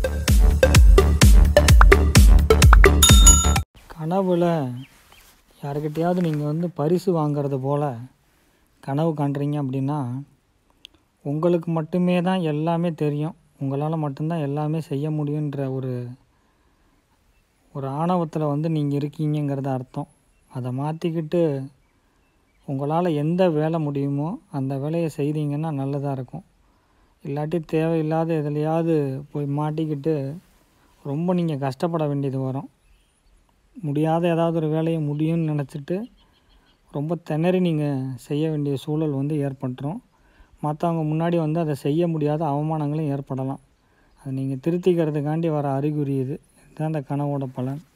கனவுல யாருக்கிட்டையாவது நீங்கள் வந்து பரிசு வாங்குறது போல் கனவு காண்றீங்க அப்படின்னா உங்களுக்கு மட்டுமே தான் எல்லாமே தெரியும் உங்களால் மட்டும்தான் எல்லாமே செய்ய முடியுன்ற ஒரு ஒரு ஆணவத்தில் வந்து நீங்கள் இருக்கீங்கங்கிறது அர்த்தம் அதை மாற்றிக்கிட்டு உங்களால் எந்த வேலை முடியுமோ அந்த வேலையை செய்தீங்கன்னா நல்லதாக இருக்கும் இல்லாட்டி தேவையில்லாத எதுலையாவது போய் மாட்டிக்கிட்டு ரொம்ப நீங்கள் கஷ்டப்பட வேண்டியது வரும் முடியாத ஏதாவது ஒரு வேலையை முடியும்னு நினச்சிட்டு ரொம்ப திணறி நீங்கள் செய்ய வேண்டிய சூழல் வந்து ஏற்பட்டுரும் மற்றவங்க முன்னாடி வந்து அதை செய்ய முடியாத அவமானங்களும் ஏற்படலாம் அதை நீங்கள் திருத்திக்கிறதுக்காண்டி வர அறிகுறி இது இதுதான் அந்த கனவோட பலன்